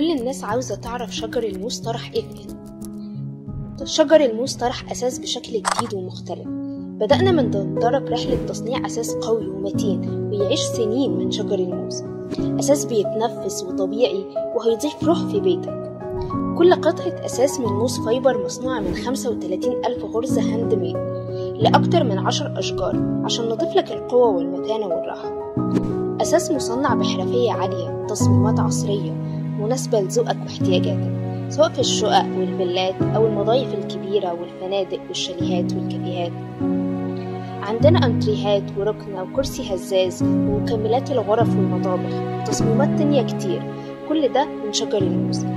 كل الناس عاوزة تعرف شجر الموز طرح ايه في هنا شجر الموز طرح أساس بشكل جديد ومختلف بدأنا من نتدرب رحلة تصنيع أساس قوي ومتين ويعيش سنين من شجر الموز أساس بيتنفس وطبيعي وهيضيف روح في بيتك كل قطعة أساس من موز فايبر مصنوعة من 35 ألف غرزة هاند ميد لأكتر من عشر أشجار عشان نضيف لك القوة والمتانة والراحة أساس مصنع بحرفية عالية تصميمات عصرية مناسبة لذوقك واحتياجاتك سواء في الشقق والفيلات أو المضايف الكبيرة والفنادق والشاليهات والكافيهات عندنا أنتريهات وركنة وكرسي هزاز ومكملات الغرف والمطابخ وتصميمات تانية كتير كل ده من شجر الموز